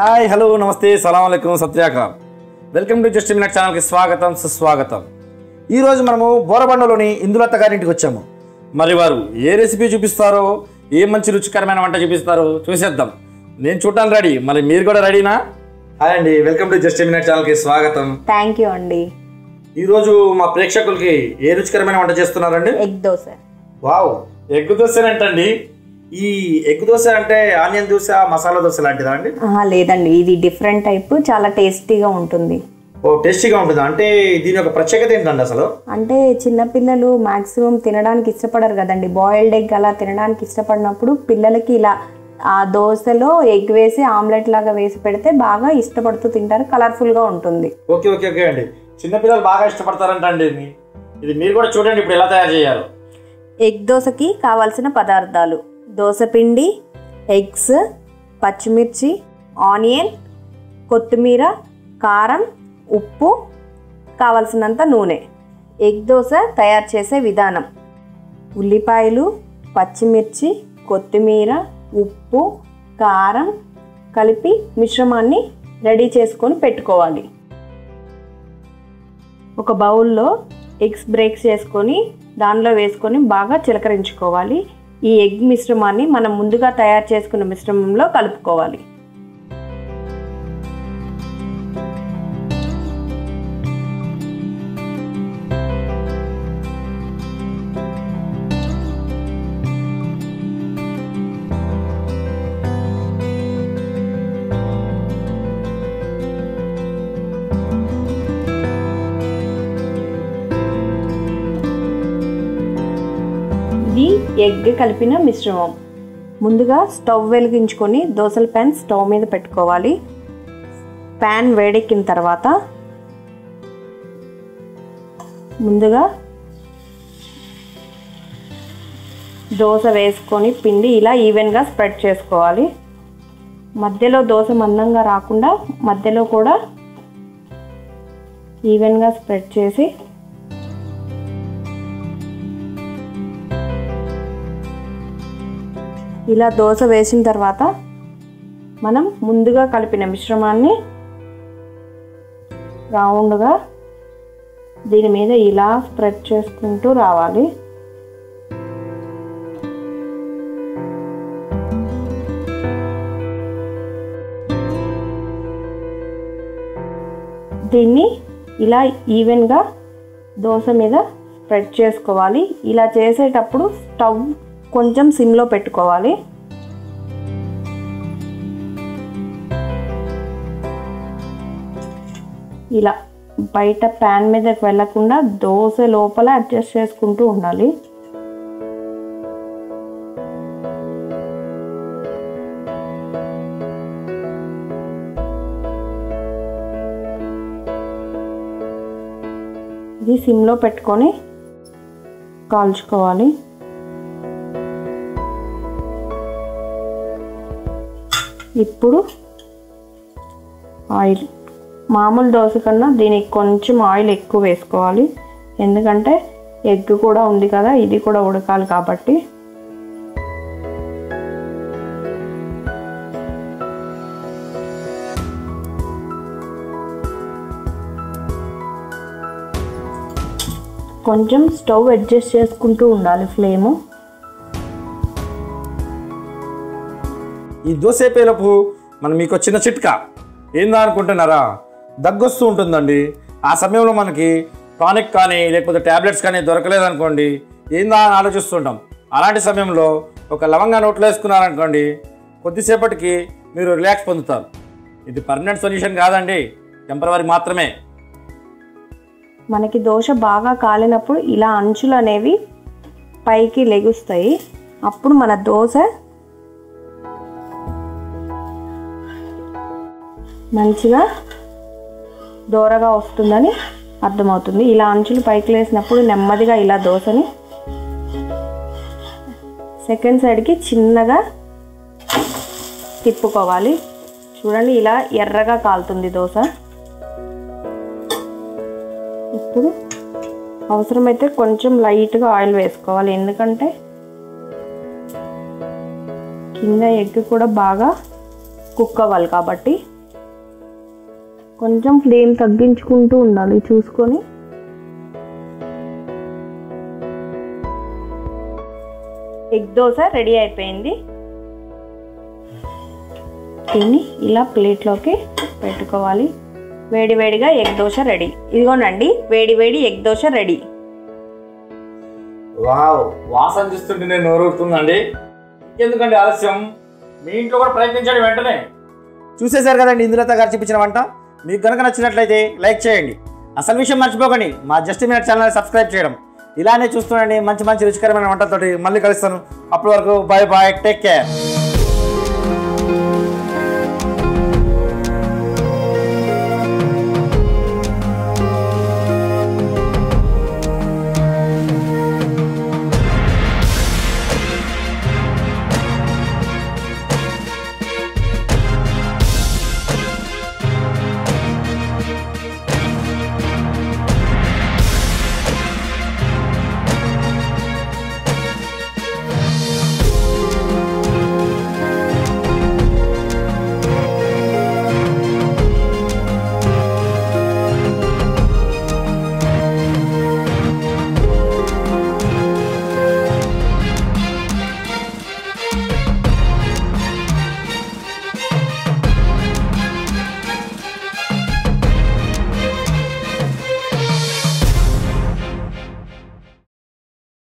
hi hello నమస్తే సలాం అలైకుం సత్యాకాల్ వెల్కమ్ టు జస్ట్ మినట్ ఛానల్కి స్వాగతం సుస్వాగతం ఈరోజు మనము బోరబండలోని ఇందులత్త గారింటికి వచ్చాము మరి వారు ఏ రెసిపీ చూపిస్తారో ఏ మంచి రుచికరమైన వంట చూపిస్తారో చూసేద్దాం నేను చూడటానికి రెడీ మరి మీరు కూడా రెడీనా హాయ్ అండి వెల్కమ్ టు జస్ట్ మినట్ ఛానల్కి స్వాగతం థ్యాంక్ యూ అండి ఈరోజు మా ప్రేక్షకులకి ఏ రుచికరమైన వంట చేస్తున్నారండి egg dosa wow egg dosa ఏంటండి ఈ ఎగ్ దోశ అంటే ఆనియన్ దోశ మసాలా దోశ లాంటిదా అండి ఆహా, లేదండి ఇది డిఫరెంట్ టైప్ చాలా టేస్టీగా ఉంటుంది ఓ టేస్టీగా ఉంటుందా అంటే దీని యొక్క ప్రత్యేకత ఏంటండి అసలు అంటే చిన్నపిల్లలు మాక్సిమం తినడానికి ఇష్టపడరు కదండి బాయిల్డ్ ఎగ్ అలా తినడానికి ఇష్టపడినప్పుడు పిల్లలకి ఇలా ఆ దోశలో ఎగ్ వేసి ఆమ్లెట్ లాగా వేసి పెడితే బాగా ఇష్టపడుతూ తింటారు కలర్ఫుల్గా ఉంటుంది ఓకే ఓకే ఓకే అండి చిన్నపిల్లలు బాగా ఇష్టపడతారంట అండి ఇది ఇది మీరు కూడా చూడండి ఇప్పుడు ఎలా తయారు చేయాలో ఎగ్ దోశకి కావాల్సిన పదార్థాలు దోశ పిండి ఎగ్స్ పచ్చిమిర్చి ఆనియన్ కొత్తిమీర కారం ఉప్పు కావలసినంత నూనె ఎగ్ దోశ తయారు చేసే విధానం ఉల్లిపాయలు పచ్చిమిర్చి కొత్తిమీర ఉప్పు కారం కలిపి మిశ్రమాన్ని రెడీ చేసుకొని పెట్టుకోవాలి ఒక బౌల్లో ఎగ్స్ బ్రేక్స్ చేసుకొని దానిలో వేసుకొని బాగా చిలకరించుకోవాలి ఈ ఎగ్ మిశ్రమాన్ని మనం ముందుగా తయారు చేసుకున్న మిశ్రమంలో కలుపుకోవాలి ఇది ఎగ్ కలిపిన మిశ్రమం ముందుగా స్టవ్ వెలిగించుకొని దోసల ప్యాన్ స్టవ్ మీద పెట్టుకోవాలి ప్యాన్ వేడెక్కిన తర్వాత ముందుగా దోశ వేసుకొని పిండి ఇలా ఈవెన్గా స్ప్రెడ్ చేసుకోవాలి మధ్యలో దోశ మందంగా రాకుండా మధ్యలో కూడా ఈవెన్గా స్ప్రెడ్ చేసి ఇలా దోశ వేసిన తర్వాత మనం ముందుగా కలిపిన మిశ్రమాన్ని రౌండ్గా దీని మీద ఇలా స్ప్రెడ్ చేసుకుంటూ రావాలి దీన్ని ఇలా ఈవెన్గా దోశ మీద స్ప్రెడ్ చేసుకోవాలి ఇలా చేసేటప్పుడు స్టవ్ కొంచెం సిమ్లో పెట్టుకోవాలి ఇలా బయట ప్యాన్ మీదకి వెళ్ళకుండా దోశ లోపల అడ్జస్ట్ చేసుకుంటూ ఉండాలి ఇది సిమ్లో పెట్టుకొని కాల్చుకోవాలి ఇప్పుడు ఆయిల్ మామూలు దోశ కన్నా దీనికి కొంచెం ఆయిల్ ఎక్కువ వేసుకోవాలి ఎందుకంటే ఎగ్ కూడా ఉంది కదా ఇది కూడా ఉడకాలి కాబట్టి కొంచెం స్టవ్ అడ్జస్ట్ చేసుకుంటూ ఉండాలి ఫ్లేము ఈ దోశ అయిపోయేలోపు మనం మీకు చిన్న చిట్కా ఏందా అనుకుంటున్నారా దగ్గొస్తూ ఉంటుందండి ఆ సమయంలో మనకి టానిక్ కానీ లేకపోతే ట్యాబ్లెట్స్ కానీ దొరకలేదనుకోండి ఏందా అని ఆలోచిస్తుంటాం అలాంటి సమయంలో ఒక లవంగా నోట్లో వేసుకున్నారనుకోండి కొద్దిసేపటికి మీరు రిలాక్స్ పొందుతారు ఇది పర్మనెంట్ సొల్యూషన్ కాదండి టెంపరవరీ మాత్రమే మనకి దోశ బాగా కాలినప్పుడు ఇలా అంచులు అనేవి పైకి లెగుస్తాయి అప్పుడు మన దోశ మంచిగా దోరగా వస్తుందని అర్థమవుతుంది ఇలా అంచులు పైకి లేసినప్పుడు నెమ్మదిగా ఇలా దోశని సెకండ్ సైడ్కి చిన్నగా తిప్పుకోవాలి చూడండి ఇలా ఎర్రగా కాలుతుంది దోశ ఇప్పుడు అవసరమైతే కొంచెం లైట్గా ఆయిల్ వేసుకోవాలి ఎందుకంటే కింద ఎగ్ కూడా బాగా కుక్ అవ్వాలి కాబట్టి కొంచెం ఫ్లేమ్ తగ్గించుకుంటూ ఉండాలి చూసుకొని ఎగ్ దోశ రెడీ అయిపోయింది దీన్ని ఇలా ప్లేట్లోకి పెట్టుకోవాలి వేడి వేడిగా ఎగ్ దోశ రెడీ ఇదిగోనండి వేడి వేడి ఎగ్ దోశ రెడీ వావ్ వాసన చూస్తుంటే నేను నోరుతుందండి ఇంకెందుకండి ఆలస్యం మీ ఇంట్లో కూడా ప్రయత్నించండి వెంటనే చూసేశారు కదండి ఇందులత గారు చూపించిన వంట మీకు కనుక నచ్చినట్లయితే లైక్ చేయండి అసలు విషయం మర్చిపోకండి మా జస్ట్ మినిట్ ఛానల్ సబ్స్క్రైబ్ చేయడం ఇలానే చూస్తుండండి మంచి మంచి రుచికరమైన వంటలతోటి మళ్ళీ కలుస్తాను అప్పటి వరకు బాయ్ బాయ్ టేక్ కేర్